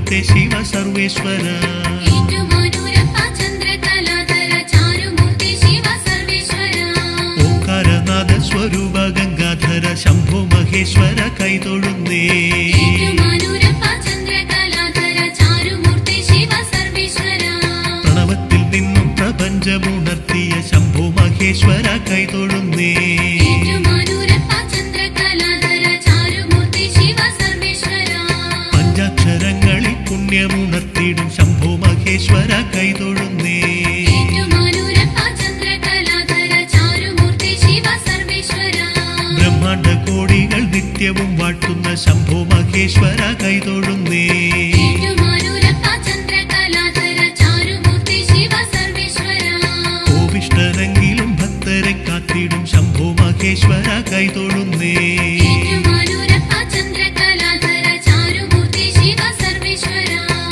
ചാരുമൂർത്തെ ശിവ സർവേശ്വര ഏറ്റുമാനൂരപ്പ ചന്ദ്രകലാധര ചാരുമൂർത്തി ശിവ സർവേശ്വര ഓംകാരനാഥ സ്വരൂപ ഗംഗാധര ശംഭോ മഹേശ്വര കൈതൊഴുന്നേ ഏറ്റുമാനൂരപ്പ ചന്ദ്രകലാധര ചാരുമൂർത്തി ശിവ സർവേശ്വര പ്രണവത്തിൽ നിന്നും പ്രപഞ്ചമുണർത്തിയ ശംഭോ മഹേശ്വര കൈതൊഴുന്നേ ഏറ്റുമാനൂരപ്പ ചന്ദ്രകലാധര ചാരുമൂർത്തി ശിവ സർവേശ്വര പഞ്ചാക്ഷരങ്ങളിൽ പുണ്യമുണർത്തിയിടും ശംഭോ മഹേശ്വര കൈതൊഴുന്നേ ഏറ്റുമാനൂരപ്പ ചന്ദ്രകലാധര ചാരുമൂർത്തി ശിവ സർവേശ്വര ബ്രഹ്മാണ്ട കോടികൾ നിത്യവും വാഴ്ത്തുന്ന ശംഭോ മഹേശ്വര കൈതൊഴുന്നേ ഏറ്റുമാനൂരപ്പ ചന്ദ്രകലാധര ചാരുമൂർത്തി ശിവ സർവേശ്വര കോവിഷ്ടരെങ്കിലും ഭക്തരെ കാത്തിടും ശംഭോ മഹേശ്വര കൈതൊഴുന്നേ ഏറ്റുമാനൂരപ്പ ചന്ദ്രകലാധര ചാരുമൂർത്തി ശിവ സർവേശ്വര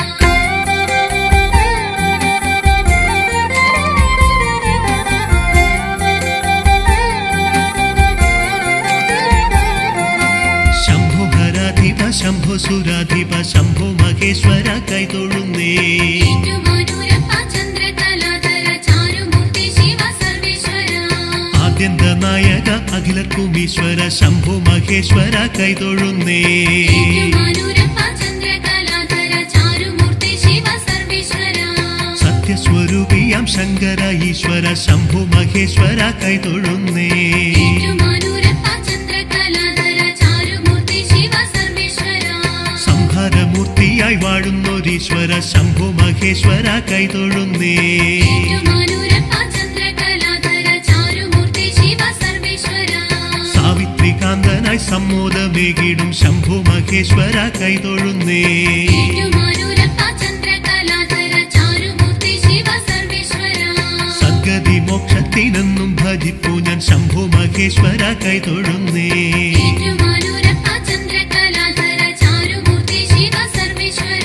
ശംഭോ ഹരാധിപ ശംഭോ സുരാധിപ ശംഭോ മഹേശ്വര കൈതൊഴുന്നേ ഏറ്റുമാനൂരപ്പ ചന്ദ്രകലാധര ചാരുമൂർത്തി ശിവ സർവേശ്വര ആദ്യന്ത നായക അഖിലർക്കും ഈശ്വര ശംഭോ മഹേശ്വര കൈതൊഴുന്നേ ഏറ്റുമാനൂരപ്പ ചന്ദ്രകലാധര ചാരുമൂർത്തി ശിവ സർവേശ്വര സത്യസ്വരൂപിയാം ശങ്കര ഈശ്വര ശംഭു മഹേശ്വര കൈതൊഴുന്നേ ഏറ്റുമാനൂരപ്പ ചന്ദ്രകലാധര ചാരുമൂർത്തി ശിവ സർവേശ്വര സംഹാരമൂർത്തിയായി വാഴുന്നൊരീശ്വര ശംഭു മഹേശ്വര കൈതൊഴുന്നേ ഏറ്റുമാനൂരപ്പ ചന്ദ്രകലാധര ചാരുമൂർത്തി ശിവ സർവേശ്വര സാവിത്രികാന്തനായി സമ്മോദമേകിടും ശംഭു മഹേശ്വര കൈതൊഴുന്നേ ഏറ്റുമാനൂരപ്പ ചന്ദ്രകലാധര ചാരുമൂർത്തി ശിവ സർവേശ്വര സദ്ഗതി മോക്ഷത്തിനെന്നും ഭജിപ്പു ഞാൻ ശംഭു മഹേശ്വര കൈതൊഴുന്നേ ഏറ്റുമാനൂരപ്പ ചന്ദ്രകലാധര ചാരുമൂർത്തി ശിവ സർവേശ്വര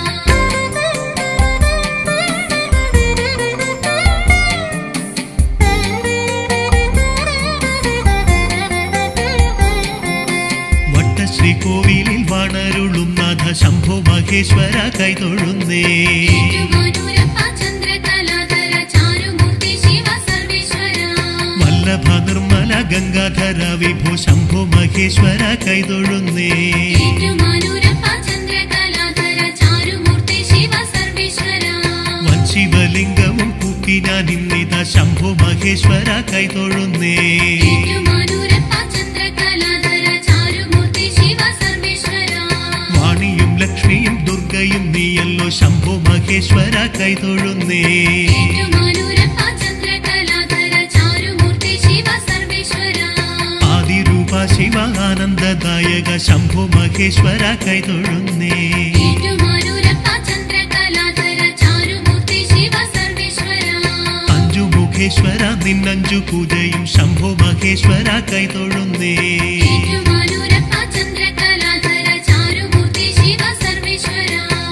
വട്ടശ്രീ കോവിലിൽ വാണരുളും നാഥ ശംഭു മഹേശ്വര കൈതൊഴുന്നേ ഏറ്റുമാനൂരപ്പ ചന്ദ്രകലാധര ചാരുമൂർത്തി ശിവ സർവേശ്വര വല്ലഭ നിർമ്മല ഗംഗാധര വിഭു ശംഭു മഹേശ്വര കൈതൊഴുന്നേ ഏറ്റുമാനൂരപ്പ ചന്ദ്രകലാധര ചാരുമൂർത്തി ശിവ സർവേശ്വര വൻ ശിവലിംഗവും കൂപ്പി ഞാൻ ഇന്നിത ശംഭു മഹേശ്വര കൈതൊഴുന്നേ ഏറ്റുമാനൂരപ്പ ചന്ദ്രകലാധര ചാരുമൂർത്തി ശിവ സർവേശ്വര വാണിയും ലക്ഷ്മിയും ദുർഗയും നീയല്ലോ ശംഭു മഹേശ്വര കൈതൊഴുന്നേ ഏറ്റുമാനൂരപ്പ ചന്ദ്രകലാധര ചാരുമൂർത്തി ശിവ സർവേശ്വര ആദിരൂപ ശിവ ആനന്ദദായക ശംഭു മഹേശ്വര കൈതൊഴുന്നേ ഏറ്റുമാനൂരപ്പ ചന്ദ്രകലാധര ചാരുമൂർത്തി ശിവ സർവേശ്വര അഞ്ചു മുഖേശ്വര നിന്നഞ്ചു പൂജയും ശംഭു മഹേശ്വര കൈതൊഴുന്നേ ഏറ്റുമാനൂരപ്പ ചന്ദ്രകലാധര ചാരുമൂർത്തി ശിവ സർവേശ്വര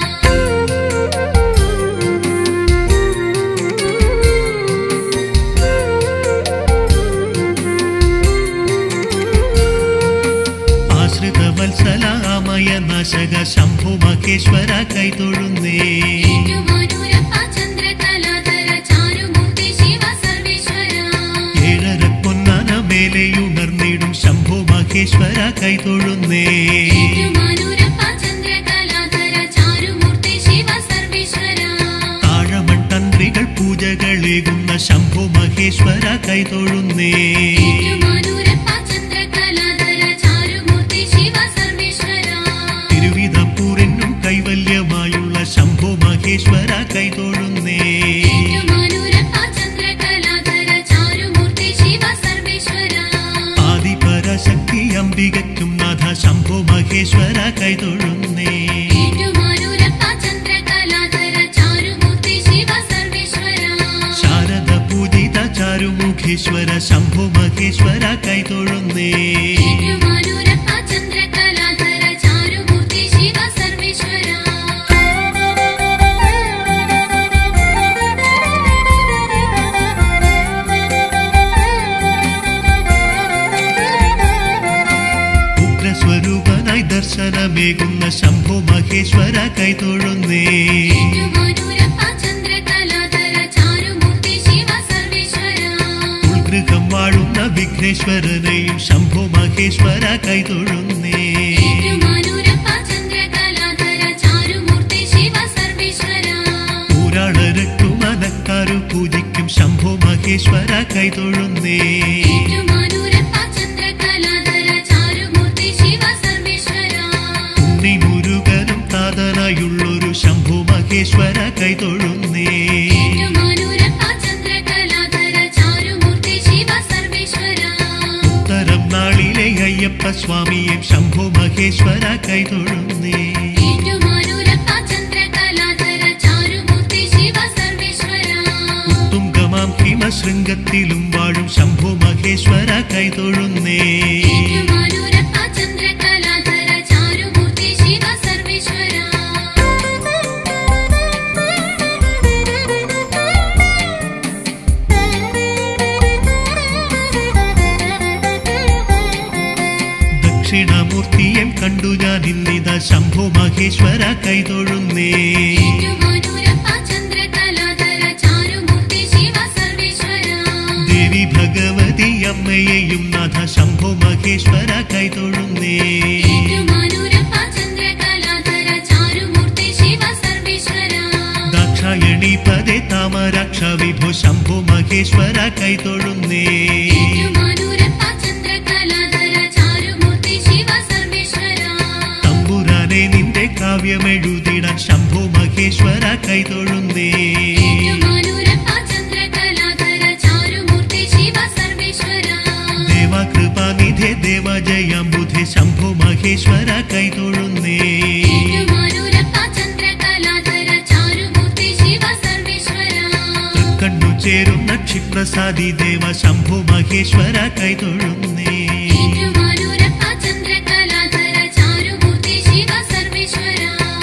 ആശ്രിത വത്സലാമയ നാശക ശംഭു മഹേശ്വര കൈതൊഴുന്നേ ഏറ്റുമാനൂരപ്പ ചന്ദ്രകലാധര ചാരുമൂർത്തി ശിവ സർവേശ്വര ഏഴര പൊന്നാന മേലെയുണർന്നിടും ശംഭു മഹേശ്വര കൈതൊഴുന്നേ ഏറ്റുമാനൂരപ്പ ചന്ദ്രകലാധര ചാരുമൂർത്തി ശിവ സർവേശ്വര താഴമൺ തന്ത്രികൾ പൂജകളേകുന്ന ശംഭു മഹേശ്വര കൈതൊഴുന്നേ ഏറ്റുമാനൂരപ്പ ചന്ദ്രകലാധര ചാരുമൂർത്തി ശിവ സർവേശ്വര തിരുവിതാംകൂറിനും കൈവല്യമായുള്ള ശംഭു മഹേശ്വര കൈതൊഴുന്നേ ഏറ്റുമാനൂരപ്പ ചന്ദ്രകലാധര ചാരുമൂർത്തി ശിവ സർവേശ്വര ആദിപരാശക്തി അംബികയ്ക്കും നാഥ ശംഭു മഹേശ്വര കൈതൊഴുന്നേ ഏറ്റുമാനൂരപ്പ ചന്ദ്രകലാധര ചാരുമൂർത്തി ശിവ സർവേശ്വര ശാരദ പൂജിത ചാരുമുഖേശ്വര ശംഭു മഹേശ്വര കൈതൊഴുന്നേ ഏറ്റുമാനൂരപ്പ ചന്ദ്രകലാധര ചാരുമൂർത്തി ശിവ സർവേശ്വര ഉഗ്രസ്വരൂപനായി ദർശ ദർശനമേകുന്ന ശംഭു മഹേശ്വര കൈതൊഴുന്നേ ഏറ്റുമാനൂരപ്പ ചന്ദ്രകലാധര ചാരുമൂർത്തി ശിവ സർവേശ്വര ഉൾഗൃഹം വാഴുന്ന വിഘ്നേശ്വരനെയും ശംഭു മഹേശ്വര കൈതൊഴുന്നേ ഏറ്റുമാനൂരപ്പ ചന്ദ്രകലാധര ചാരുമൂർത്തി ശിവ സർവേശ്വര ഊരാളരട്ടു മനക്കാരു പൂജിക്കും ശംഭു മഹേശ്വര കൈതൊഴുന്നേ ഏറ്റുമാനൂരപ്പ ചന്ദ്രകലാധര ചാരുമൂർത്തി ശിവ സർവേശ്വര ഉണ്ണി മുരുകനും താതനായുള്ളൊരു ശംഭു മഹേശ്വര കൈതൊഴുന്നേ ഏറ്റുമാനൂരപ്പ ചന്ദ്രകലാധര ചാരുമൂർത്തി ശിവ സർവേശ്വര ഉത്തരം നാളിലെ അയ്യപ്പ സ്വാമിയെ ശംഭു മഹേശ്വര കൈതൊഴുന്നേ ഏറ്റുമാനൂരപ്പ ചന്ദ്രകലാധര ചാരുമൂർത്തി ശിവ സർവേശ്വര തുങ്കമാം ഹിമശൃംഗത്തിലും വാഴും ശംഭു മഹേശ്വര കൈതൊഴുന്നേ ഏറ്റുമാനൂരപ്പ ചന്ദ്രകലാധര ചാരുമൂർത്തി ശിവ സർവേശ്വര ദക്ഷിണമൂർത്തിയെ കണ്ടു ഞാൻ ഇന്നിത ശംഭു മഹേശ്വര കൈതൊഴുന്നേ ഏറ്റുമാനൂരപ്പ ചന്ദ്രകലാധര ചാരുമൂർത്തി ശിവ സർവേശ്വര ദേവി ഭഗവതി അമ്മയെയും നാഥ ശംഭു മഹേശ്വര കൈതൊഴുന്നേ ഏറ്റുമാനൂരപ്പ ചന്ദ്രകലാധര ചാരുമൂർത്തി ശിവ സർവേശ്വര ദാക്ഷായണി പദേ താമരാക്ഷ വിഭു ശംഭു മഹേശ്വര കൈതൊഴുന്നേ ഏറ്റുമാനൂരപ്പ ചന്ദ്രകലാധര ചാരുമൂർത്തി ശിവ സർവേശ്വര തമ്പുരാനെ നിന്റെ കാവ്യമെഴുതിടാൻ ശംഭു മഹേശ്വര കൈതൊഴുന്നേ ഏറ്റുമാനൂരപ്പ ചന്ദ്രകലാധര ചാരുമൂർത്തി ശിവ സർവേശ്വര ദേവകൃപാനിധേ ദേവജയാംബുധേ ശംഭു മഹേശ്വര കൈതൊഴുന്നേ ഏറ്റുമാനൂരപ്പ ചന്ദ്രകലാധര ചാരുമൂർത്തി ശിവ സർവേശ്വര തൃക്കണ്ണു ചേരുന്ന ക്ഷിപ്രസാദി ദേവ ശംഭു മഹേശ്വര കൈതൊഴുന്നേ ഏറ്റുമാനൂരപ്പ ചന്ദ്രകലാധര ചാരുമൂർത്തി ശിവ സർവേശ്വര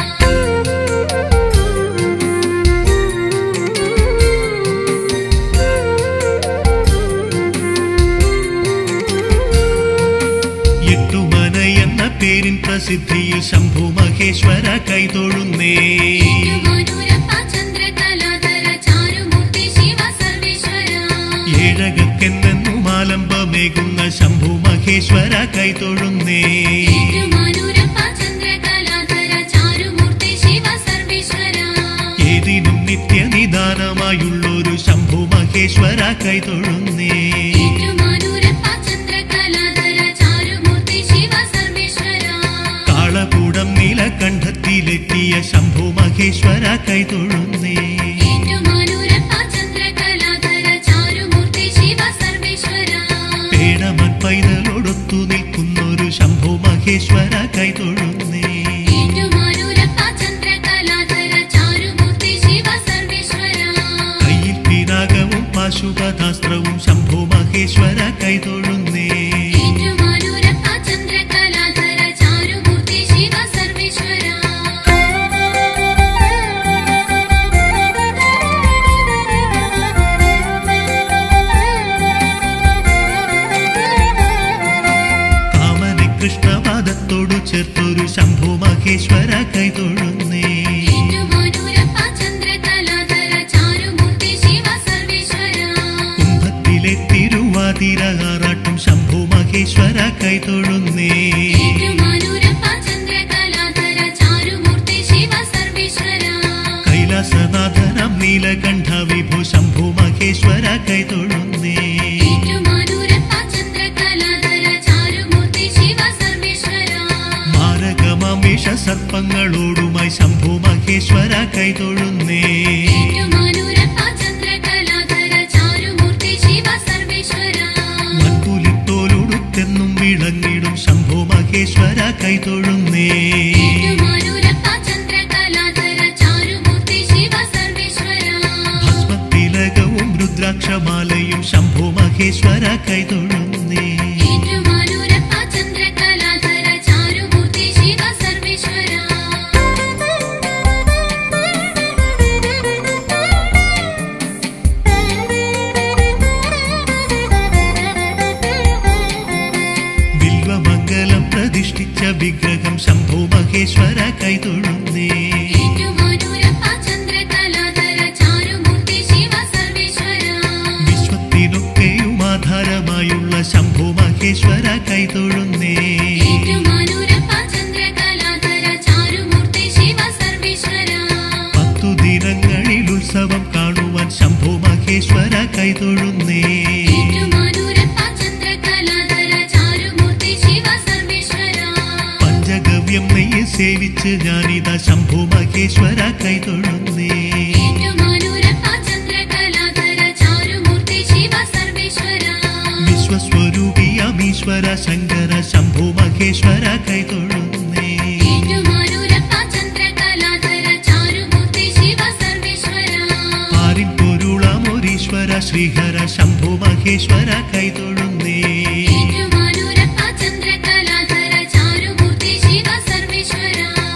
എട്ടുമന എന്ന പേരിൻ പ്രസിദ്ധിയിൽ ശംഭു മഹേശ്വര കൈതൊഴുന്നേ ഏറ്റുമാനൂരപ്പ ചന്ദ്രകലാധര ചാരുമൂർത്തി ശിവ സർവേശ്വര ഏഴകക്കെന്നു ആലംബമേകുന്ന ശംഭു മഹേശ്വര കൈതൊഴുന്നേ ഏറ്റുമാനൂരപ്പ ചന്ദ്രകലാധര ചാരുമൂർത്തി ശിവ സർവേശ്വര ഏതിനും നിത്യനിദാനമായുള്ളൊരു ശംഭു മഹേശ്വര കൈതൊഴുന്നേ ഏറ്റുമാനൂരപ്പ ചന്ദ്രകലാധര ചാരുമൂർത്തി ശിവ സർവേശ്വര കാളകൂടം നീലകണ്ഠത്തിലെത്തിയ ശംഭു മഹേശ്വര കൈതൊഴുന്നേ ഏറ്റുമാനൂരപ്പ ചന്ദ്രകലാധര ചാരുമൂർത്തി ശിവ സർവേശ്വര പേടമൻ പൈതലോടൊത്തു നിൽക്കുന്നൊരു ശംഭു മഹേശ്വര കൈതൊഴുന്നേ ഏറ്റുമാനൂരപ്പ ചന്ദ്രകലാധര ചാരുമൂർത്തി ശിവ സർവേശ്വര കയ്യിൽ പിനാകവും പാശുപതാസ്ത്രവും ശംഭു മഹേശ്വര കൈതൊഴുന്നേ ഏറ്റുമാനൂരപ്പ ചന്ദ്രകലാധര ചാരുമൂർത്തി ശിവ സർവേശ്വര കാമനെ കൃഷ്ണപാദത്തോടു ചേർത്തൊരു ശംഭു മഹേശ്വര കൈതൊഴുന്നേ ഏറ്റുമാനൂരപ്പ ചന്ദ്രകലാധര ചാരുമൂർത്തി ശിവ സർവേശ്വര കുംഭത്തിലെ തിരുവാതിര ആറാട്ടും ശംഭു മഹേശ്വര കൈതൊഴുന്നേ ഏറ്റുമാനൂരപ്പ ചന്ദ്രകലാധര ചാരുമൂർത്തി ശിവ സർവേശ്വര കൈലാസനാഥനം നീലകണ്ഠ വിഭു ശംഭു മഹേശ്വര കൈതൊഴുന്നേ ഏറ്റുമാനൂരപ്പ ചന്ദ്രകലാധര ചാരുമൂർത്തി ശിവ സർവേശ്വര മാരകമാം വിഷ സർപ്പങ്ങളോടുമായി ശംഭു മഹേശ്വര കൈതൊഴുന്നേ ഏറ്റുമാനൂരപ്പ ചന്ദ്രകലാധര ചാരുമൂർത്തി ശിവ സർവേശ്വര മൺപുലിത്തോലുടുത്തെന്നും വിളങ്ങിടും ശംഭു മഹേശ്വര കൈതൊഴുന്നേ ഏറ്റുമാനൂരപ്പ ചന്ദ്രകലാധര ചാരുമൂർത്തി ശിവ സർവേശ്വര ഭസ്മത്തിലകവും രുദ്രാക്ഷമാലയും ശംഭു മഹേശ്വര കൈതൊഴുന്നേ ഏറ്റുമാനൂരപ്പ ചന്ദ്രകലാധര ചാരുമൂർത്തി ശിവ സർവേശ്വര മംഗലം പ്രതിഷ്ഠിച്ച വിഗ്രഹം ശംഭോ മഹേശ്വര കൈതൊഴുന്നേ ഏറ്റുമാനൂരപ്പ ചന്ദ്രകലാധര ചാരുമൂർത്തി ശിവ സർവേശ്വര വിശ്വത്തിനൊക്കെയും ആധാരമായുള്ള ശംഭോ മഹേശ്വര കൈതൊഴുന്നേ ഏറ്റുമാനൂരപ്പ ചന്ദ്രകലാധര ചാരുമൂർത്തി ശിവ സർവേശ്വര പത്തു ദിനങ്ങളിൽ ഉത്സവം കാണുവാൻ ശംഭോ മഹേശ്വര കൈതൊഴുന്നേ ഏറ്റുമാനൂരപ്പ ചന്ദ്രകലാധര ചാരുമൂർത്തി ശിവ സർവേശ്വര പഞ്ചഗവ്യം നെയ്യ് സേവിച്ച് ഞാനിതാ ശംഭോ മഹേശ്വര കൈതൊഴുന്നേ ഏറ്റുമാനൂരപ്പ ചന്ദ്രകലാധര ചാരുമൂർത്തി ശിവ സർവേശ്വര വിശ്വസ്വരൂപിയമീശ്വര ശങ്കര ശംഭോ മഹേശ്വര കൈതൊഴുന്നേ ഏറ്റുമാനൂരപ്പ ചന്ദ്രകലാധര ചാരുമൂർത്തി ശിവ സർവേശ്വര ആരിൻ പൊരുളാമൊരീശ്വര ശ്രീഹര ശംഭോ മഹേശ്വര കൈതൊഴുന്നേ ഏറ്റുമാനൂരപ്പ ചന്ദ്രകലാധര ചാരുമൂർത്തി ശിവ സർവേശ്വര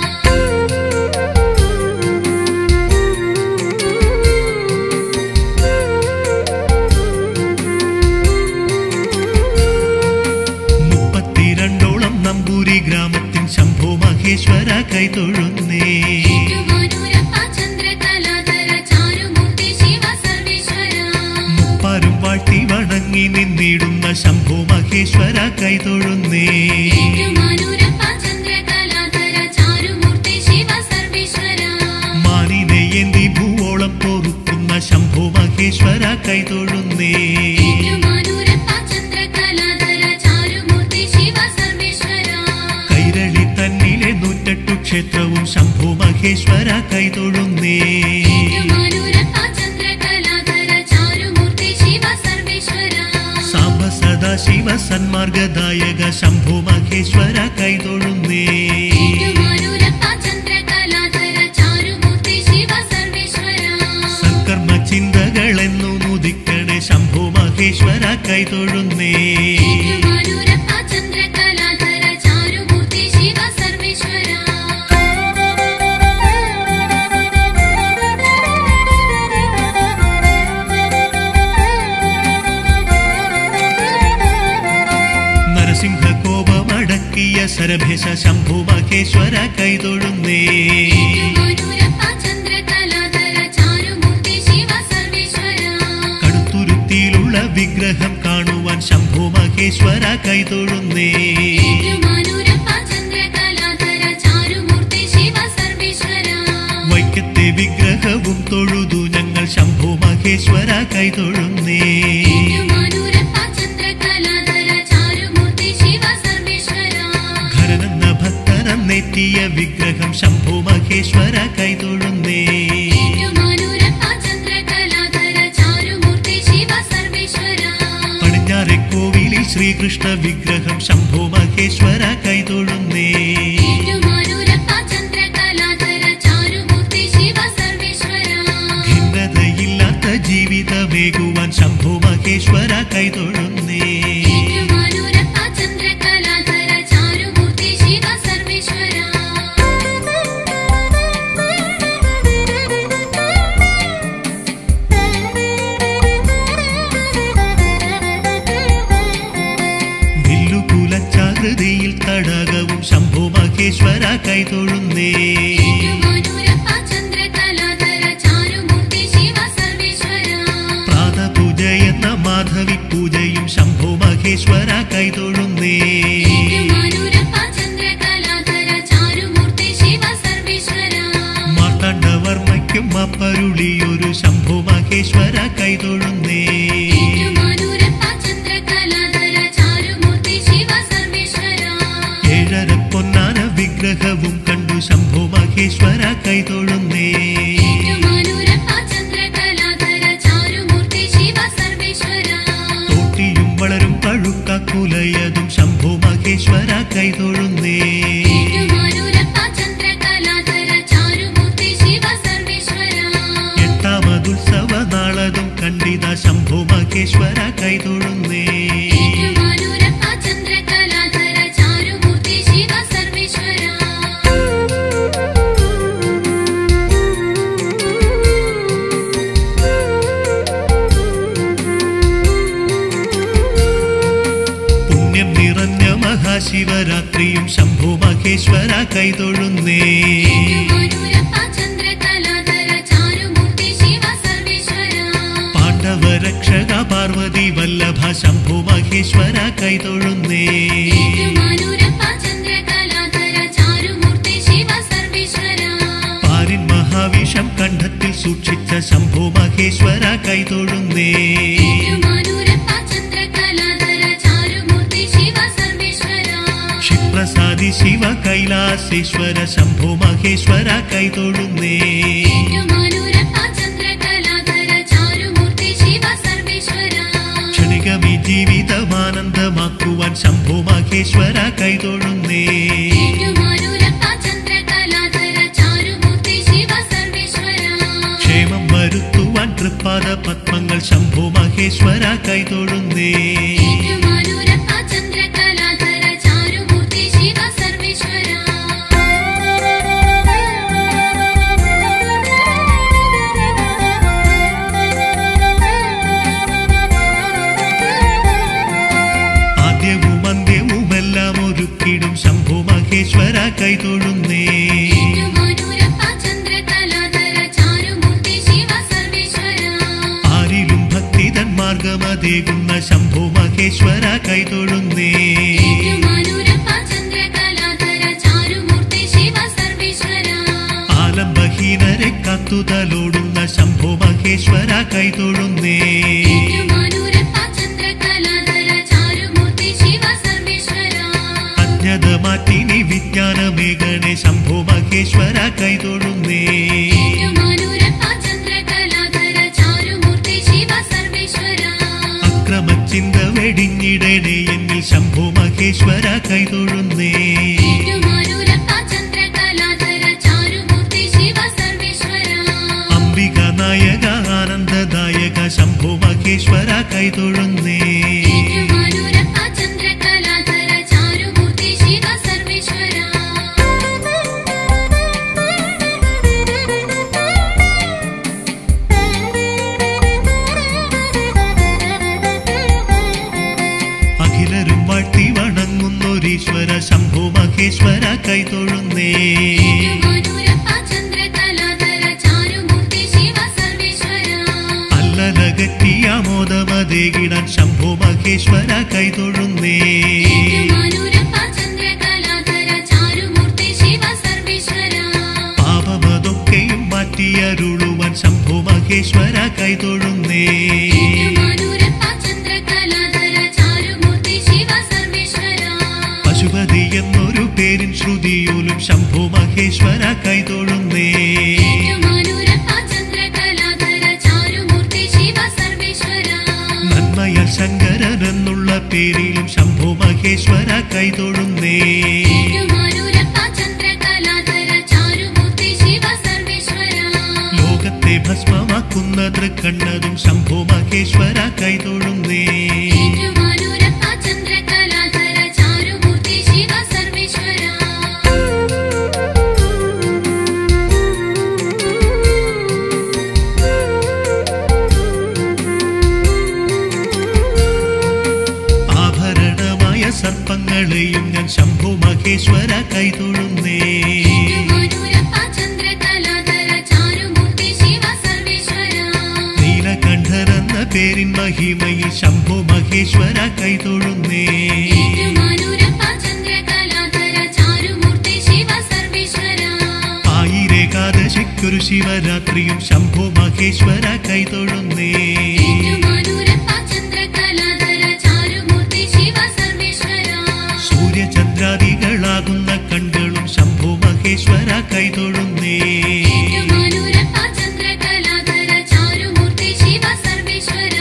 മുപ്പത്തിരണ്ടോളം നമ്പൂരി ഗ്രാമത്തിൻ ശംഭോ മഹേശ്വര കൈതൊഴുന്നേ ഏറ്റുമാനൂരപ്പ ചന്ദ്രകലാധര ചാരുമൂർത്തി ശിവ സർവേശ്വര മുപ്പാരും വാഴ്ത്തി വണങ്ങി നിന്നിടുന്ന ശംഭോ മഹേശ്വര കൈതൊഴുന്നേ ഏറ്റുമാനൂരപ്പ ചന്ദ്രകലാധര ചാരുമൂർത്തി ശിവ സർവേശ്വര മാനിനെ എന്തി ഭൂവോളം പൊറുക്കുന്ന ശംഭോ മഹേശ്വര കൈതൊഴുന്നേ ഏറ്റുമാനൂരപ്പ ചന്ദ്രകലാധര ചാരുമൂർത്തി ശിവ സർവേശ്വര കൈരളി തന്നിലെ നൂറ്റെട്ടു ക്ഷേത്രവും ശംഭോ മഹേശ്വര കൈതൊഴുന്നേ ഏറ്റുമാനൂരപ്പ ചന്ദ്രകലാധര ചാരുമൂർത്തി ശിവ സർവേശ്വര സാംബ സദാശിവ സന്മാർഗദായക ശംഭോ മഹേശ്വര കൈതൊഴുന്നേ ഏറ്റുമാനൂരപ്പ ചന്ദ്രകലാധര ചാരുമൂർത്തി ശിവ സർവേശ്വര സൽക്കർമ്മ ചിന്തകളെന്നു മുദിക്കണേ ശംഭോ മഹേശ്വര കൈതൊഴുന്നേ ഏറ്റുമാനൂരപ്പ ചന്ദ്രകലാധര ചാരുമൂർത്തി ശിവ സർവേശ്വര നരസിംഹ കോപമടക്കിയ സരഭേശ ശംഭോ മഹേശ്വര കൈതൊഴുന്നേ ഏറ്റുമാനൂരപ്പ ചന്ദ്രകലാധര ചാരുമൂർത്തി ശിവ സർവേശ്വര കടുത്തുരുത്തിയിലുള്ള വിഗ്രഹം കാണുവാൻ ശംഭോ മഹേശ്വര കൈതൊഴുന്നേ ഏറ്റുമാനൂരപ്പ ചന്ദ്രകലാധര ചാരുമൂർത്തി ശിവ സർവേശ്വര വൈക്കത്തെ വിഗ്രഹവും തൊഴുതു ഞങ്ങൾ ശംഭോ മഹേശ്വര കൈതൊഴുന്നേ ഏറ്റുമാനൂരപ്പ ചന്ദ്രകലാധര ചാരുമൂർത്തി ശിവ സർവേശ്വര ഖരനെന്ന ഭക്തനം നെറ്റിയ വിഗ്രഹം ശംഭോ മഹേശ്വര കൈതൊഴുന്നേ ഏറ്റുമാനൂരപ്പ ചന്ദ്രകലാധര ചാരുമൂർത്തി ശിവ സർവേശ്വര പടിഞ്ഞാറെ കോവിലിൽ ശ്രീകൃഷ്ണ വിഗ്രഹം ശംഭോ മഹേശ്വര കൈതൊഴുന്നേ ഏറ്റുമാനൂരപ്പ ചന്ദ്രകലാധര ചാരുമൂർത്തി ശിവ സർവേശ്വര ഭിന്നതയില്ലാത്ത ജീവിതമേകുവാൻ ശംഭോ മഹേശ്വര കൈതൊഴുന്നേ ഏറ്റുമാനൂരപ്പ ചന്ദ്രകലാധര ചാരുമൂർത്തി ശിവ സർവേശ്വര വില്ലുകുലച്ചാകൃതിയിൽ തടാകവും ശംഭോ മഹേശ്വര കൈതൊഴുന്നേ ഏറ്റുമാനൂരപ്പ ചന്ദ്രകലാധര ചാരുമൂർത്തി ശിവ സർവേശ്വര പ്രാതപൂജ എന്ന മാധവി പൂജയും ശംഭോ മഹേശ്വര കൈതൊഴുന്നേ ഏറ്റുമാനൂരപ്പ ചന്ദ്രകലാധര ചാരുമൂർത്തി ശിവ സർവേശ്വര മാർത്താണ്ഡവർമ്മയ്ക്കും അപ്പരുളിയൊരു ശംഭോ മഹേശ്വര കൈതൊഴുന്നേ ഏറ്റുമാനൂരപ്പ ചന്ദ്രകലാധര ചാരുമൂർത്തി ശിവ സർവേശ്വര ഏഴര പൊന്നാന വിഗ്രഹവും കണ്ടു ശംഭോ മഹേശ്വര കൈതൊഴുന്നേ ഏറ്റുമാനൂരപ്പ ചന്ദ്രകലാധര ചാരുമൂർത്തി ശിവ സർവേശ്വര തോട്ടിയും വളരും പഴുക്കാക്കുലയതും ശംഭോ മഹേശ്വര കൈതൊഴുന്നേ ഏറ്റുമാനൂരപ്പ ചന്ദ്രകലാധര ചാരുമൂർത്തി ശിവ സർവേശ്വര എട്ടാമതുത്സവ നാളതും കണ്ടിത ശംഭോ മഹേശ്വര കൈതൊഴുന്നേ ഏറ്റുമാനൂരപ്പ ചന്ദ്രകലാധര ചാരുമൂർത്തി ശിവ സർവേശ്വര പുണ്യം നിറഞ്ഞ മഹാശിവ ശിവരാത്രിയും ശംഭു മഹേശ്വര കൈതൊഴുന്നേ ഏറ്റുമാനൂരപ്പ ചന്ദ്രകലാധര ചാരുമൂർത്തി ശിവ സർവേശ്വര പാണ്ഡവരക്ഷക പാർവതി വല്ലഭ ശംഭു മഹേശ്വര കൈതൊഴുന്നേ ഏറ്റുമാനൂരപ്പ ചന്ദ്രകലാധര ചാരുമൂർത്തി ശിവ സർവേശ്വര പാരിൻ മഹാവിഷം കണ്ഠത്തിൽ സൂക്ഷിച്ച ശംഭു മഹേശ്വര കൈതൊഴുന്നേ ഏറ്റുമാനൂരപ്പ ചന്ദ്രകലാധര ചാരുമൂർത്തി ശിവ സർവേശ്വര ക്ഷിപ്രസാദി ശിവ കൈലാസേശ്വര ശംഭു മഹേശ്വര കൈതൊഴുന്നേ ഏറ്റുമാനൂരപ്പ ചന്ദ്രകലാധര ചാരുമൂർത്തി ശിവ സർവേശ്വര ക്ഷണികമി ജീവിതമാനന്ദമാക്കുവാൻ ശംഭു മഹേശ്വര കൈതൊഴുന്നേ ഏറ്റുമാനൂരപ്പ ചന്ദ്രകലാധര ചാരുമൂർത്തി ശിവ സർവേശ്വര ക്ഷേമം വരുത്തുവാൻ തൃപ്പാദ പത്മങ്ങൾ ശംഭു മഹേശ്വര കൈതൊഴുന്നേ ഏറ്റുമാനൂരപ്പ ചന്ദ്രകലാധര ചാരുമൂർത്തി ശിവ സർവേശ്വര ആദ്യവും അന്ത്യവുമെല്ലാം ഒരുക്കിടും ശംഭു മഹേശ്വര കൈതൊഴുന്നേ ഏറ്റുമാനൂരപ്പ ചന്ദ്രകലാധര ചാരുമൂർത്തി ശിവ സർവേശ്വര ആരിലും ഭക്തിതൻ മാർഗമതേകുന്ന ശംഭു മഹേശ്വര കൈതൊഴുന്നേ ഏറ്റുമാനൂരപ്പ ചന്ദ്രകലാധര ചാരുമൂർത്തി ശിവ സർവേശ്വര ആലംബഹീനരെ കാത്തുതലോടുന്ന ശംഭു മഹേശ്വര കൈതൊഴുന്നേ ഏറ്റുമാനൂരപ്പ ചന്ദ്രകലാധര ചാരുമൂർത്തി ശിവ സർവേശ്വര അജ്ഞത മാറ്റിനി വിജ്ഞാനമേകണേ ശംഭു മഹേശ്വര കൈതൊഴുന്നേ ഏറ്റുമാനൂരപ്പ ചന്ദ്രകലാധര ചാരുമൂർത്തി ശിവ സർവേശ്വര അക്രമചിന്ത വെടിഞ്ഞിടണേ എന്നിൽ ശംഭു മഹേശ്വര കൈതൊഴുന്നേ ഏറ്റുമാനൂരപ്പ ചന്ദ്രകലാധര ചാരുമൂർത്തി ശിവ സർവേശ്വര അംബിക നായക ആനന്ദദായക ശംഭു മഹേശ്വര കൈതൊഴുന്നേ ഏറ്റുമാനൂരപ്പ ചന്ദ്രകലാധര ചാരുമൂർത്തി ശിവ സർവേശ്വര അഖിലരും വാഴ്ത്തി വണങ്ങുന്നൊരീശ്വര ശംഭു മഹേശ്വര കൈതൊഴുന്നേ ഏറ്റുമാനൂരപ്പ ചന്ദ്രകലാധര ചാരുമൂർത്തി ശിവ സർവേശ്വര അല്ലലകറ്റിയ മോദമതേകിടാൻ ശംഭു മഹേശ്വര കൈതൊഴുന്നേ ഏറ്റുമാനൂരപ്പ ചന്ദ്രകലാധര ചാരുമൂർത്തി ശിവ സർവേശ്വര പാപമതൊക്കെയും മാറ്റിയരുളുവാൻ ശംഭു മഹേശ്വര കൈതൊഴുന്നേ ഏറ്റുമാനൂരപ്പ ചന്ദ്രകലാധര ചാരുമൂർത്തി ശിവ സർവേശ്വര പശുപതി എന്നൊരു പേരിൻ ശ്രുതിയോലും ശംഭു മഹേശ്വര കൈതൊഴുന്നേ ഏറ്റുമാനൂരപ്പ ചന്ദ്രകലാധര ചാരുമൂർത്തി ശിവ സർവേശ്വര നന്മയാൽ ശങ്കരൻ എന്നുള്ള പേരിലും ശംഭു മഹേശ്വര കൈതൊഴുന്നേ ഏറ്റുമാനൂരപ്പ ചന്ദ്രകലാധര ചാരുമൂർത്തി ശിവ സർവേശ്വര ലോകത്തെ ഭസ്മമാക്കുന്ന തൃക്കണ്ണതും ശംഭു മഹേശ്വര കൈതൊഴുന്നേ ഏറ്റുമാനൂരപ്പ ചന്ദ്രകലാധര ചാരുമൂർത്തി ശിവ സർവേശ്വര ആഭരണമായ സർപ്പങ്ങളെയും ഞാൻ ശംഭു മഹേശ്വര കൈതൊഴുന്നേ ഏറ്റുമാനൂരപ്പ ചന്ദ്രകലാധര ചാരുമൂർത്തി ശിവ സർവേശ്വര നീലകണ്ഠരെന്ന പേരിൻ മഹിമയിൽ ശംഭു മഹേശ്വര കൈതൊഴുന്നേ ഏറ്റുമാനൂരപ്പ ചന്ദ്രകലാധര ചാരുമൂർത്തി ശിവ സർവേശ്വര ആയിരേകാദശിക്കൊരു ശിവരാത്രിയും ശംഭു മഹേശ്വര കൈതൊഴുന്നേ ഏറ്റുമാനൂരപ്പ ചന്ദ്രകലാധര ചാരുമൂർത്തി ശിവ സർവേശ്വര സൂര്യചന്ദ്രാദികളാകുന്ന കണ്ണുകളും ശംഭു മഹേശ്വര കൈതൊഴുന്നേ ഏറ്റുമാനൂരപ്പ ചന്ദ്രകലാധര ചാരുമൂർത്തി ശിവ സർവേശ്വര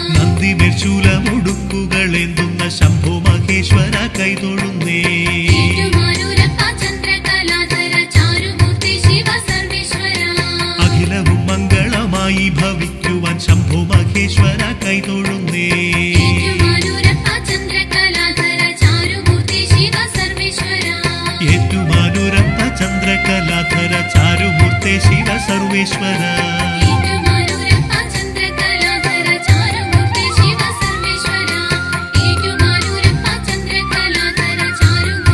നന്ദിമേശൂലമുടുക്കുകളെന്തുന്ന ശംഭു മഹേശ്വര കൈതൊഴുന്നേ ഏറ്റുമാനൂരപ്പ ചന്ദ്രകലാധര ചാരുമൂർത്തി ശിവ സർവേശ്വര അഖിലവും മംഗളമായി ഭവിക്കുവാൻ ശംഭു മഹേശ്വര കൈതൊഴുന്നേ ഏറ്റുമാനൂരപ്പ ചന്ദ്രകലാധര ചാരുമൂർത്തി ശിവ സർവേശ്വര ഏറ്റുമാനൂരപ്പ ചന്ദ്രകലാധര ചാരുമൂർത്തെ ശിവ സർവേശ്വര ഏറ്റുമാനൂരപ്പ ചന്ദ്രകലാധര ചാരുമൂർത്തി ശിവ സർവേശ്വര ഏറ്റുമാനൂരപ്പ ചന്ദ്രകലാധര ചാരുമൂർത്തി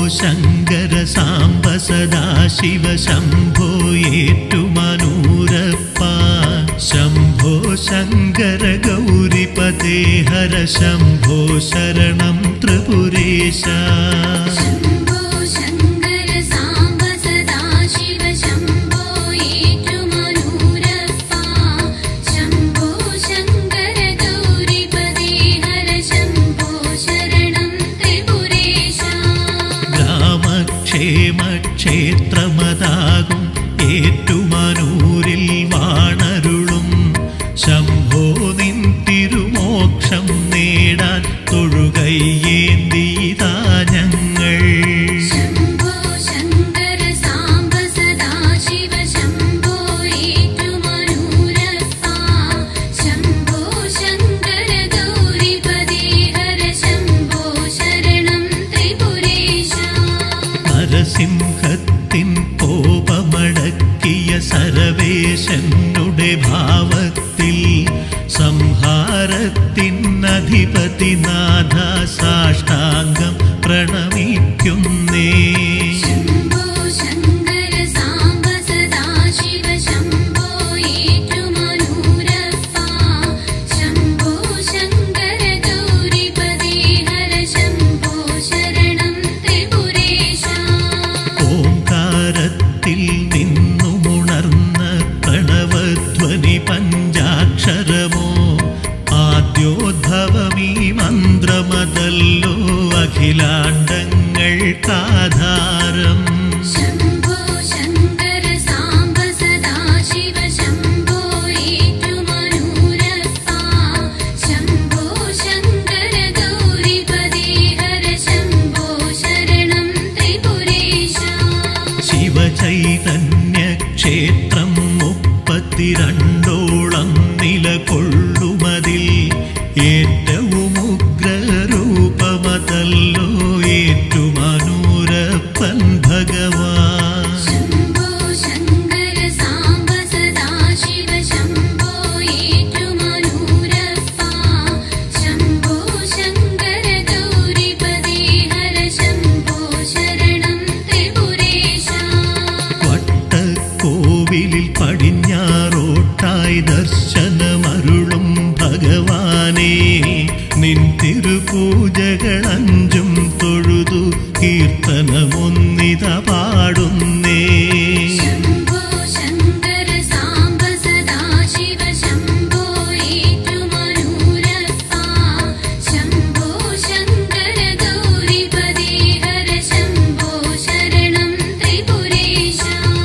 ശങ്കര സാംബ സദാശിവ ശംഭോ ഏറ്റുമനൂരപ്പ ശംഭോ ശങ്കര ഗൗരിപതേ ഹര ശംഭോ ശരണം ത്രിപുരേശ ശംഭോ ശങ്കര സാംബ സദാശിവ ശംഭോ ഏറ്റുമനൂരപ്പ ശംഭോ ശങ്കര ഗൗരിപദേ ഹര ശംഭോ ശരണം ത്രിപുരേശ ഗ്രാമക്ഷേമക്ഷേത്രമതാകും ഏറ്റുമാനൂരിൽ വാണരുളും ശംഭോ നിൻ തിരുമോക്ഷം നേടാൻ തൊഴുകയ്യേന്തിയതാ ഞങ്ങൾ ശംഭോ ശങ്കര സാംബ സദാശിവ ശംഭോ ഏറ്റുമനൂരപ്പ ശംഭോ ശങ്കര ഗൗരിപദേ ഹര ശംഭോ ശരണം ത്രിപുരേശ നരസിംഹത്തിൻ കോപമടക്കിയ സരവേശനുടെ ഭാവത്തിൽ സംഹാരത്തിൻ അധിപതിനാഥ സാഷ്ടാംഗം പ്രണമിക്കുന്നേ ശംഭോ ശങ്കര സാംബ സദാശിവ ശംഭോ ഏറ്റുമനൂരപ്പ ശംഭോ ശങ്കര ഗൗരിപദേ ഹര ശംഭോ ശരണം ത്രിപുരേശ ഓംകാരത്തിൽ നിന്നുമുണർന്ന പ്രണവധ്വനി പഞ്ചാക്ഷരമോ ആദ്യോദ്ഭവമീ മന്ത്രമതല്ലോ അഖിലാണ്ടങ്ങൾക്കാധാരം ശംഭോ ശങ്കര സാംബ സദാശിവ ശംഭോ ഏറ്റുമനൂരപ്പ ശംഭോ ശങ്കര ഗൗരിപദേ ഹര ശംഭോ ശരണം ത്രിപുരേശ ശിവചൈതന്യ ക്ഷേത്രം മുപ്പത്തിരണ്ടോളം നിലകൊള്ളുമതിൽ ഏറ്റവും ഉഗ്രരൂപമതല്ലോ ഏറ്റുമാനൂരപ്പൻ ഭഗവാൻ ശംഭോ ശങ്കര സാംബ സദാശിവ ശംഭോ ഏറ്റുമനൂരപ്പ ശംഭോ ശങ്കര ഗൗരിപദേ ഹര ശംഭോ ശരണം ത്രിപുരേശ വട്ടക്കോവിലിൽ പടിഞ്ഞാറോട്ടായി ദർശനമരുളും ഭഗവാനെ നിൻ തിരുപൂജകൾ അഞ്ചും തൊഴുതു കീർത്തനമൊന്നിത പാടുന്നേ ശംഭോ ശങ്കര സാംബ സദാശിവ ശംഭോ ഏറ്റുമനൂരപ്പ ശംഭോ ശങ്കര ഗൗരിപദേ ഹര ശംഭോ ശരണം ത്രിപുരേശ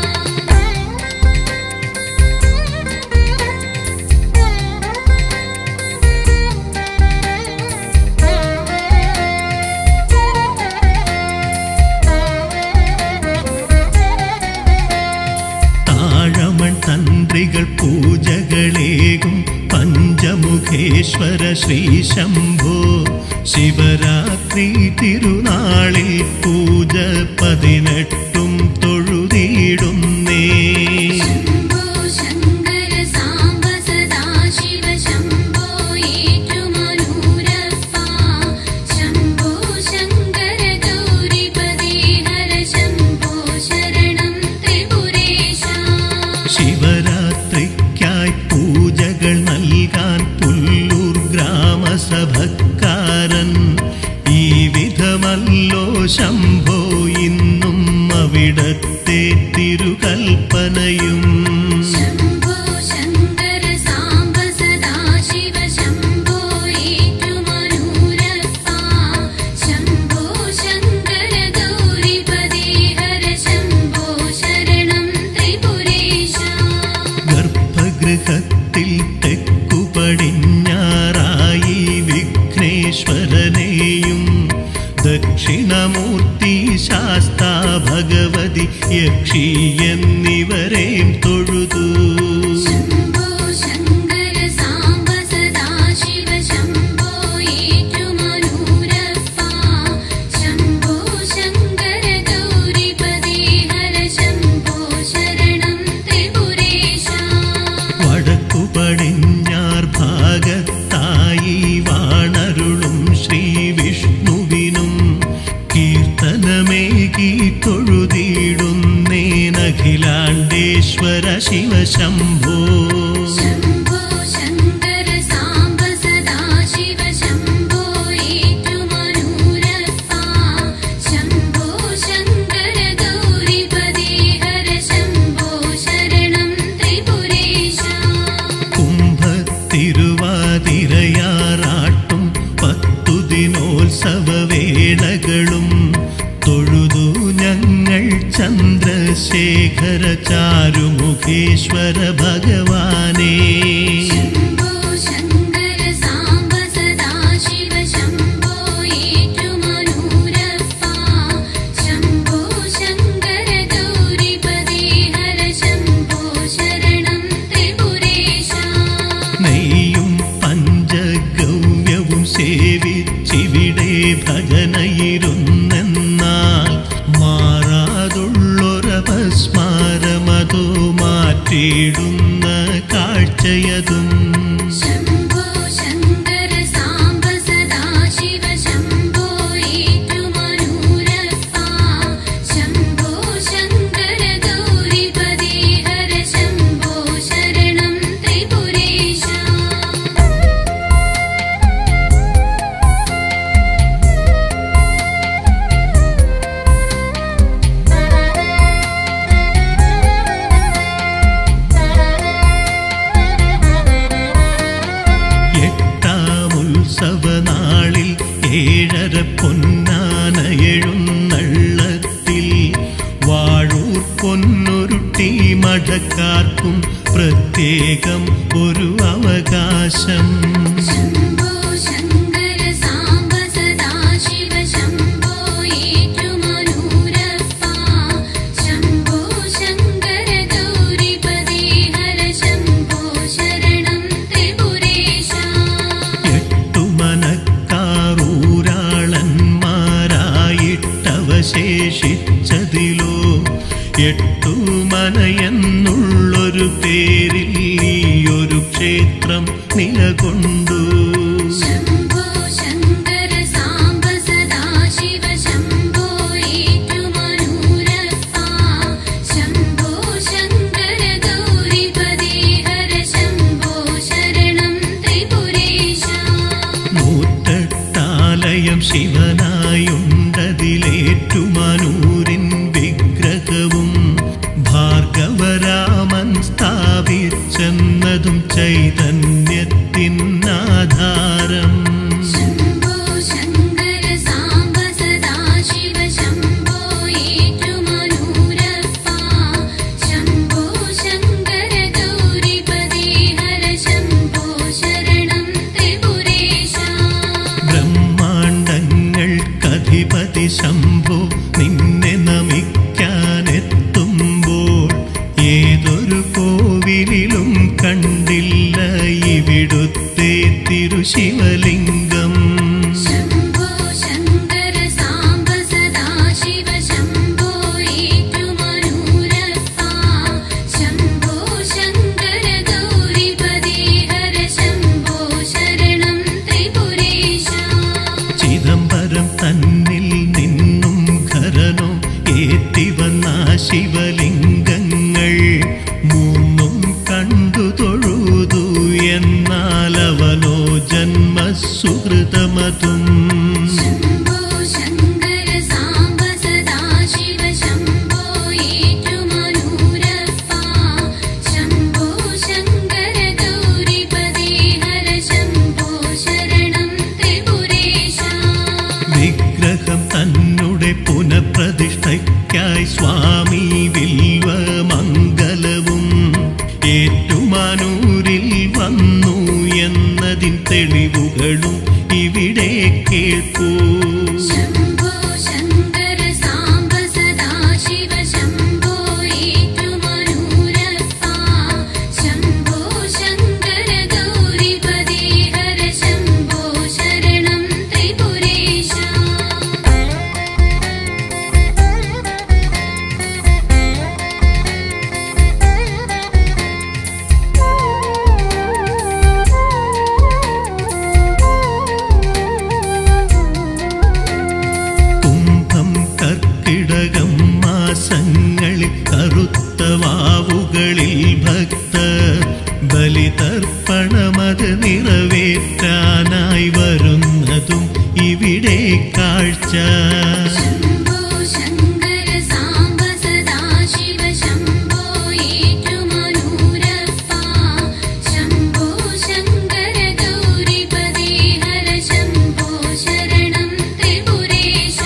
താഴമൺ തന്ത്രികൾ പൂജകളേകും പഞ്ചമുഖേശ്വര ശ്രീ ശംഭോ ശിവരാത്രി തിരുനാളിൽ പൂജ പതിനെട്ടും തൊഴുതിയിടുന്നേ ശംഭോ ശങ്കര സാംബ സദാശിവ ശംഭോ ഏറ്റുമനൂരപ്പ ശംഭോ ശങ്കര ഗൗരിപദേ ഹര ശംഭോ ശരണം ത്രിപുരേശ ശിവരാത്രിക്കായി പൂജകൾ നൽകാൻ പുല്ലൂർ ഗ്രാമസഭക്കാരൻ ഈ വിധമല്ലോ ശംഭോ ഇന്നും അവിടത്തെ തിരുകൽപ്പനയും ശംഭോ ശങ്കര സാംബ സദാശിവ ശംഭോ ഏറ്റുമനൂരപ്പ ശംഭോ ശങ്കര ഗൗരിപദേ ഹര ശംഭോ ശരണം ത്രിപുരേശ ഗർഭഗൃഹത്തിൽ തെക്കു പടിഞ്ഞാറായി വിഘ്നേശ്വരനെയും ദക്ഷിണമൂർത്തി ശാസ്താ ഭഗവതി യക്ഷി എന്നിവരെയും തൊഴുതു ശംഭോ ശങ്കര സാംബ സദാശിവ ശംഭോ ഏറ്റുമനൂരപ്പ ശംഭോ ശങ്കര ഗൗരിപദേ ഹര ശംഭോ ശരണം ത്രിപുരേശ വടക്കു പടിഞ്ഞാർ ഭാഗത്തായി വാണരുളും ശ്രീ വിഷ്ണുവിനും കീർത്തന നന്ദനമേകി തൊഴുതിയിടുന്നേനഖിലാണ്ടേശ്വര ശിവശംഭോ ശംഭോ ശങ്കര സാംബ സദാ ശിവ ശംഭോ ഏറ്റുമനൂരപ്പ ശംഭോ ശങ്കര ഗൗരിപദേ ഹര ശംഭോ ശരണം ത്രിപുരേശ കുംഭത്തിരുവാതിരയാറാട്ടും പത്തു ദിനോത്സവവേളകളും തൊഴുതു ഞങ്ങൾ ചന്ദ്രശേഖര ചാരുമുഖേശ്വര ഭഗവാനേ ശംഭോ ശങ്കര സാംബ സദാ ശിവ ശംഭോ ഏറ്റുമനൂരപ്പ ശംഭോ ശങ്കര ഗൗരിപദേ ഹര ശംഭോ ശരണം ത്രിപുരേശ നെയ്യും പഞ്ചഗവ്യവും സേവിച്ചിവിടെ ഭജനയിരുന്നെന്നാൽ മാറാതുള്ളൊരപസ്മാരമതോ മാറ്റിയിടുന്ന കാഴ്ചയതും ശംഭോ ശങ്കര സാംബ സദാ ശിവ ശംഭോ ഏറ്റുമനൂരപ്പ ശംഭോ ശങ്കര ഗൗരിപദേ ഹര ശംഭോ ശരണം ത്രിപുരേശ എട്ടാം ഉത്സവനാളിൽ ഏഴര പൊന്നാന എഴുന്നള്ളത്തിൽ വാഴൂർ പൊന്നൊരുട്ടി മഠക്കാർക്കും പ്രത്യേകം ഒരു അവകാശം ശംഭോ ശങ്കര സാംബ സദാ ശിവ ശംഭോ ഏറ്റുമനൂരപ്പ ശംഭോ ശങ്കര ഗൗരിപദേ ഹര ശംഭോ ശരണം ത്രിപുരേശ എട്ടുമനക്കാറൂരാളന്മാരായിട്ടവശേഷിച്ചതിലോ എട്ടുമനയെന്നുള്ളൊരു പേരിൽ ഈ ഒരു ക്ഷേത്രം നിലകൊണ്ടു ശംഭോ ശങ്കര സാംബ സദാ ശിവ ശംഭോ ഏറ്റുമനൂരപ്പ ശംഭോ ശങ്കര ഗൗരിപദേ ഹര ശംഭോ ശരണം ത്രിപുരേശ നൂറ്റെട്ടാലയം ശിവനായുണ്ടതിലേറ്റുമാനൂരിൻ വിഗ്രഹവും ഭാർഗവരാമൻ സ്ഥാപിച്ചെന്നതും ചൈതന്യത്തിനാധാരം ശംഭോ ശങ്കര സാംബ സദാ ശിവ ശംഭോ ഏറ്റുമനൂരപ്പ ശംഭോ ശങ്കര ഗൗരിപദേ ഹര ശംഭോ ശരണം ത്രിപുരേശ ബ്രഹ്മാണ്ടങ്ങൾക്കധിപതി ശംഭോ നിന്നെ നമിക്കാനെത്തുമ്പോൾ ഏതൊരു കോവിലിലും കണ്ടില്ല ഇവിടുത്തെ തിരുശിവലിംഗം ശംഭോ ശങ്കര സാംബ സദാ ശിവ ശംഭോ ഏറ്റുമനൂരപ്പ ശംഭോ ശങ്കര ഗൗരിപദേ ഹര ശംഭോ ശരണം ത്രിപുരേശ ചിദംബരം തന്നിൽ നിന്നും ഖരനോ ഏറ്റിവന്ന ശിവലിംഗങ്ങൾ മൂന്നും കണ്ടു തൊഴുതു എന്നാൽ അവനോ ജന്മസുഹൃതമതും ശംഭോ ശങ്കര സാംബ സദാ ശിവ ശംഭോ ഏറ്റുമനൂരപ്പ ശംഭോ ശങ്കര ഗൗരിപദേ ഹര ശംഭോ ശരണം ത്രിപുരേശ വിഗ്രഹം തന്നെ പുനഃപ്രതിഷ്ഠയ്ക്കായി സ്വാമി വിൽവമംഗലവും ഏറ്റുമാനൂരിൽ വന്നു എന്നതിൻ തെളിവുകളും ഇവിടെ കേൾക്കൂ ശംഭോ ശങ്കര സാംബ സദാ ശിവ ശംഭോ ഏറ്റുമനൂരപ്പ ശംഭോ ശങ്കര ഗൗരിപദേ ഹര ശംഭോ ശരണം ത്രിപുരേശ നാളുകളിൽ ഭക്തർ ബലിതർപ്പണമത് നിറവേറ്റാനായി വരുന്നതും ഇവിടെ കാഴ്ച ശംഭോ ശങ്കര സാംബ സദാശിവ ശംഭോ ഏറ്റുമനൂരപ്പ ശംഭോ ശങ്കര ഗൗരിപദേ ഹര ശംഭോ ശരണം ത്രിപുരേശ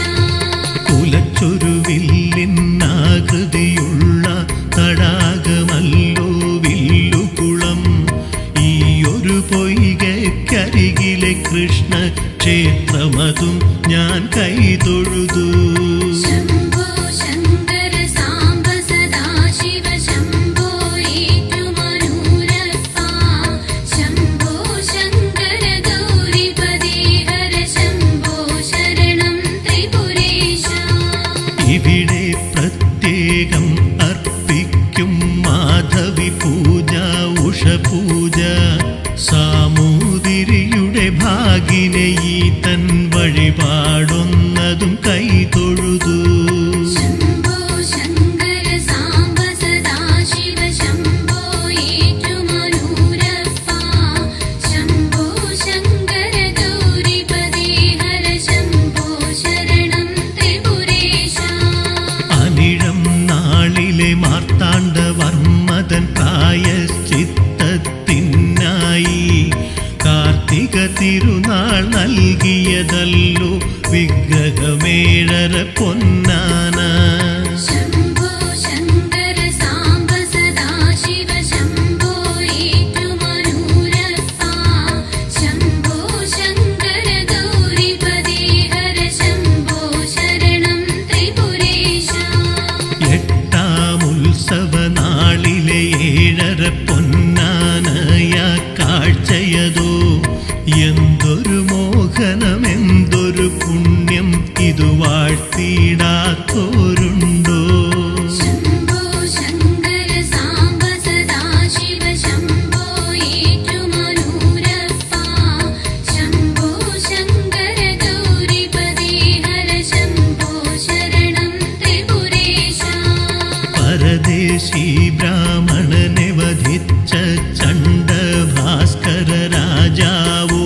കുലച്ചൊരുവില്ലിന്നാകൃതിയുള്ള തടാകമല്ലോ വില്ലുകുളം ഈ ഒരു പൊയ്കക്കരികിലെ കൃഷ്ണ ക്ഷേത്രമതും ഞാൻ കൈതൊഴുതു ശംഭോ ശങ്കര സാംബ സദാശിവ ശംഭോ ഏറ്റുമനൂരപ്പ ശംഭോ ശങ്കര ഗൗരിപദേ ഹര ശംഭോ ശരണം ത്രിപുരേശ ഇവിടെ പ്രത്യേകം അർപ്പിക്കും മാധവി പൂജ ഉഷപൂജ സാമൂതിരിയുടെ ഭാഗിനെ ഈ തൻ വഴിപാടൊന്നതും കൈതൊഴുതു ശംഭോ ശങ്കര സാംബ സദാശിവ ശംഭോ ഏറ്റുമനൂരപ്പ ശംഭോ ശങ്കര ഗൗരിപദേ ഹര ശംഭോ ശരണം ത്രിപുരേശ അനിഴം നാളിലെ മാർത്താണ്ഡവർമ്മതൻ പ്രായശ്ചിത്തത്തിനായി കാർത്തിക തിരുനാൾ നൽകിയതല്ലോ വിഗ്രഹമേഴര പൊന്നാന ശംഭോ ശങ്കര സാംബ സദാശിവ ശംഭോ ഏറ്റുമനൂരപ്പ ശംഭോ ശങ്കര ഗൗരിപദേ ഹര ശംഭോ ശരണം ത്രിപുരേശ എട്ടാം ഉത്സവ നാളിലെ ഏഴര പൊന്നാനയ കാഴ്ചയതോ എന്തൊരു മോഹനം എന്തൊരു പുണ്യം ഇത് വാഴ്ത്തിയിടാത്തോരുണ്ടോ ശംഭോ ശങ്കര സാംബ സദാശിവ ശംഭോ ഏറ്റുമനൂരപ്പ ശംഭോ ശങ്കര ഗൗരിപദേ ഹര ശംഭോ ശരണം ത്രിപുരേശ പരദേശി ബ്രാഹ്മണനെ വധിച്ച ചണ്ഡഭാസ്കര രാജാവോ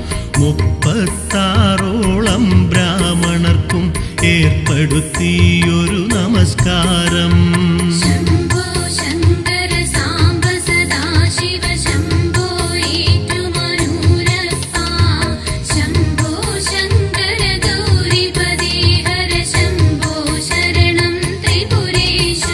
മുപ്പത്താറോളം ബ്രാഹ്മണർക്കും ഏർപ്പെടുത്തിയൊരു നമസ്കാരം ശംഭോ ശങ്കര സാംബ സദാശിവ ശംഭോ ഏറ്റുമനൂരപ്പ ശംഭോ ശങ്കര ഗൗരിപദേ ഹര ശംഭോ ശരണം ത്രിപുരേശ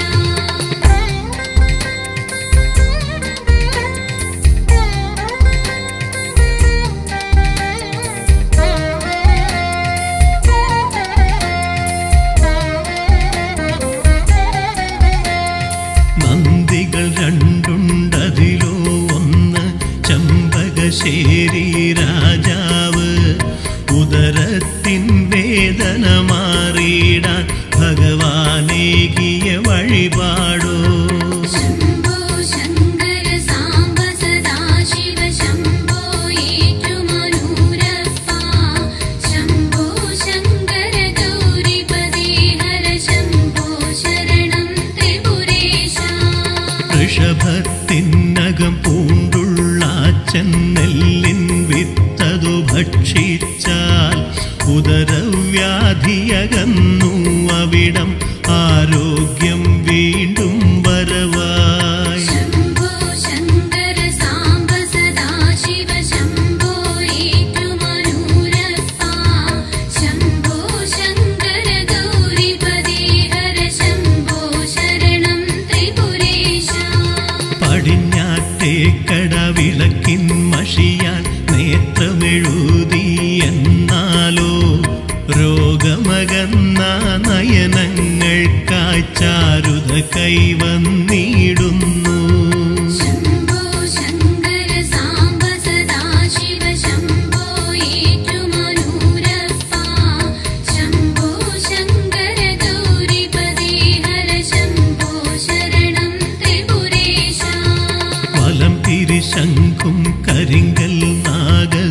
നന്ദികൾ രണ്ടുണ്ടതിലോ ഒന്ന് ചമ്പകശ്ശേരി രാജാവ് ഉദരത്തിൻ വേദന മാറിയിടാൻ ഭഗവാനേകിയ വഴിപാടോ ശംഭോ ശങ്കര സാംബ സദാശിവ ശംഭോ ഏറ്റുമനൂരപ്പ ശംഭോ ശങ്കര ഗൗരിപദേ ഹര ശംഭോ ശരണം ത്രിപുരേശ ഋഷഭത്തിനകം പൂണ്ടുള്ള ചെന്നെല്ലിൻ വിത്തതു ഭക്ഷിച്ചാൽ ഉദരവ്യാധിയകന്നു അവിടം ആരോഗ്യം വീണ്ടും വരവായി ശംഭോ ശങ്കര സാംബ സദാശിവ ശംഭോ ഏറ്റുമനൂരപ്പ ശംഭോ ശങ്കര ഗൗരിപദേ ഹര ശംഭോ ശരണം ത്രിപുരേശ പടിഞ്ഞാറ്റേക്കട വിളക്കിൻ മഷിയാൻ നേത്രമെഴുതി എന്നാലോ രോഗമകന്ന നയനങ്ങൾക്കായി ചാരുത കൈവന്നിടുന്നു ശംഭോ ശങ്കര സാംബ സദാശിവ ശംഭോ ഏറ്റുമനൂരപ്പ ശംഭോ ശങ്കര ഗൗരിപദേ ഹര ശംഭോ ശരണം ത്രിപുരേശ വലം തിരിശങ്കും കരിങ്കൽ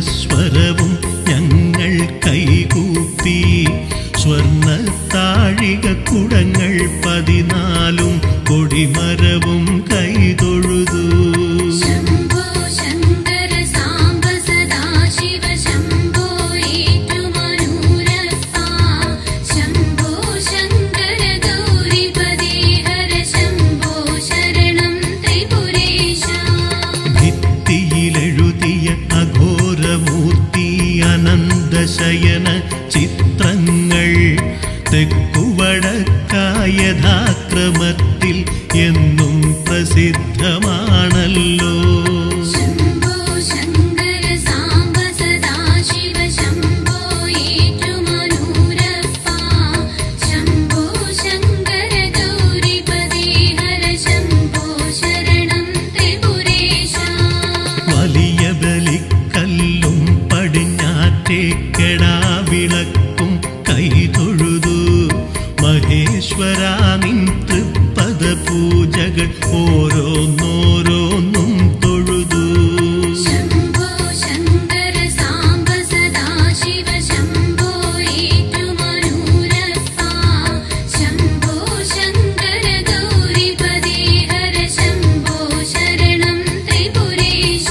നാഗസ്വരവും ഞങ്ങൾ കൈകൂപ്പി സ്വർണ്ണത്താഴി സ്ഫടിക കുടങ്ങൾ പതിനാലും കൊടിമരവും കൈതൊഴുതു ശംഭോ ശങ്കര സാംബ സദാശിവ ശംഭോ ഏറ്റുമനൂരപ്പ ശംഭോ ശങ്കര ഗൗരിപദേ ഹര ശംഭോ ശരണം ത്രിപുരേശ ഭിത്തിയിലെഴുതിയ അഘോരമൂർത്തി അനന്തശയന ചിത്രങ്ങൾ തെക്കുവടക്കായ യഥാക്രമത്തിൽ എന്നും പ്രസിദ്ധമാണല്ലോ ശംഭോ ശങ്കര സാംബ സദാശിവ ശംഭോ ഏറ്റുമനൂരപ്പ ശംഭോ ശങ്കര ഗൗരിപദേ ഹര ശംഭോ ശരണം ത്രിപുരേശ വലിയ ബലിക്കല്ലും പടിഞ്ഞാറ്റേക്കെടാ വിളക്കും കൈതൊഴുതു മഹേശ്വരാ നിൻ തൃപ്പദ പൂജകൾ ഓരോന്നോരോന്നും തൊഴുതു ശംഭോ ശങ്കര സാംബ സദാശിവ ശംഭോ ഏറ്റുമനൂരപ്പ ശംഭോ ശങ്കര ഗൗരിപദേ ഹര ശംഭോ ശരണം ത്രിപുരേശ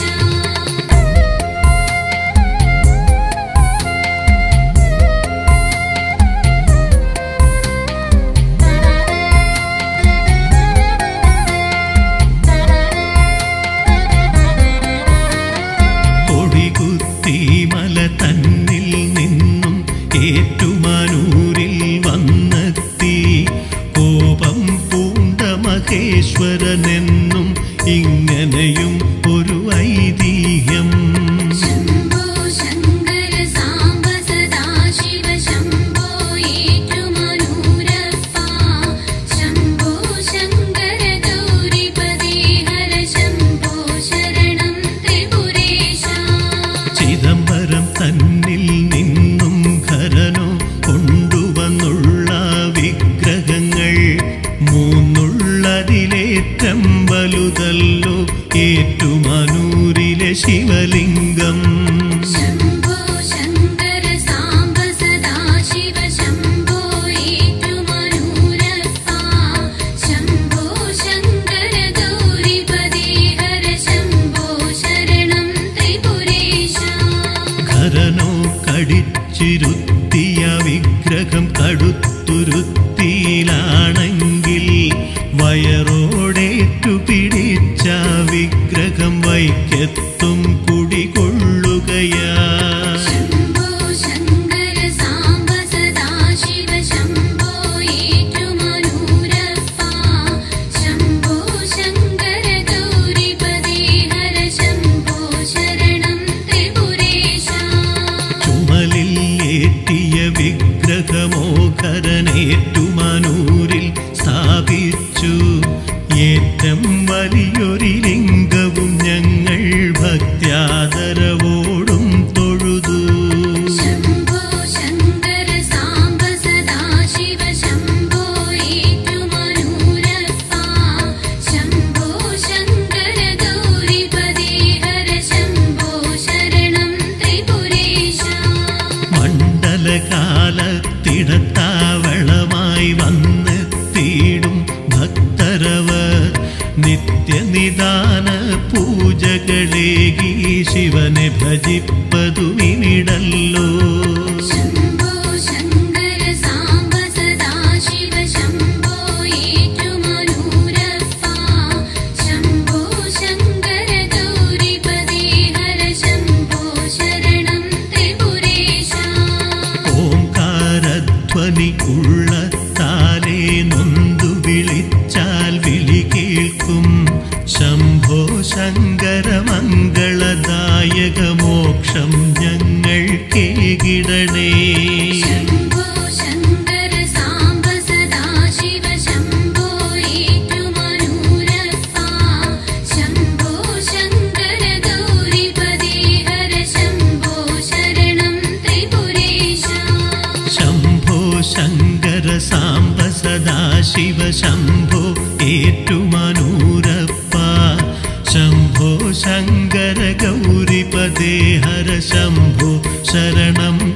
കൊടികുത്തി മല തന്നിൽ നിന്നും ഏറ്റുമാനൂരിൽ വന്നെത്തി കോപം പൂണ്ട മഹേശ്വരനെന്നും ഇങ്ങനെയും ഒരു ഐതിഹ്യം ശംഭോ ശങ്കര സാംബ സദാശിവ ശംഭോ ഏറ്റുമനൂരപ്പ ശംഭോ ശങ്കര ഗൗരിപദേ ഹര ശംഭോ ശരണം ത്രിപുരേശ ചിദംബരം തന്നിൽ നിന്നും ഖരനോ കൊണ്ടുവന്നുള്ള വിഗ്രഹങ്ങൾ മൂന്നുള്ളതിലേറ്റം വലുതല്ലോ ഏറ്റുമാനൂരിലെ ശിവലിംഗം ശംഭോ ശങ്കര സാംബ സദാശിവ ശംഭോ ഏറ്റുമനൂരപ്പ ശംഭോ ശങ്കര ഗൗരിപദേ ഹര ശംഭോ ശരണം ത്രിപുരേശ ഖരനോ കടിച്ചിരുത്തിയ വിഗ്രഹം കടുത്തുരുത്തിയിലാണെങ്കിൽ വയറോടേറ്റു പിടിച്ച വിഗ്രഹം വൈക്കത്തും കുടികൊള്ളുകയാ ശംഭോ ശങ്കര സാംബ സദാശിവ ശംഭോ ഏറ്റുമനൂരപ്പ ശംഭോ ശങ്കര ഗൗരിപദേ ഹര ശംഭോ ശരണം ത്രിപുരേശ ചുമലിൽ ഏറ്റിയ വിഗ്രഹമോഹരനേറ്റുമാനൂരിൽ സ്ഥാപിച്ചു ഏറ്റം വലിയൊരു ലിംഗവും ഞങ്ങൾ ഭക്ത്യാദരവോടും തൊഴുതു ശംഭോ ശങ്കര സാംബ സദാശിവ ശംഭോ ഏറ്റുമനൂരപ്പ ശംഭോ ശങ്കര ഗൗരിപദേ ഹര ശംഭോ ശരണം ത്രിപുരേശ മണ്ഡലകാലത്തിടത്താവളമായി വന്നെത്തിയിടും ഭക്തരവർ നിത്യനിദാന പൂജകളേകി ശിവനെ ഭജിപ്പതുമിനിടല്ലോ ശംഭോ ശങ്കര സാംബ സദാശിവ ശംഭോ ഏറ്റുമനൂരപ്പ ശംഭോ ശങ്കര ഗൗരിപദേ ഹര ശംഭോ ശരണം ത്രിപുരേശ ഓംകാരധ്വനി ഉള്ള താലേ നൊന്തു വിളിച്ചാൽ വിളി കേൾക്കും ശംഭോ ശങ്കര മംഗളദായക മോക്ഷം ഞങ്ങൾ കേകിടണേ ശംഭോ ശങ്കര സാംബ സദാശിവ ശംഭോ ഏറ്റുമനൂരപ്പ ശംഭോ ശങ്കര ഗൗരിപദേ ഹര ശംഭോ ശരണം ത്രിപുരേശ ശംഭോ ശങ്കര സാംബ സദാശിവ ശംഭോ ഏറ്റുമാനൂരപ്പ ശംഭോ ശങ്കര ഗൗരിപദേ ഹര ശംഭോ ശരണം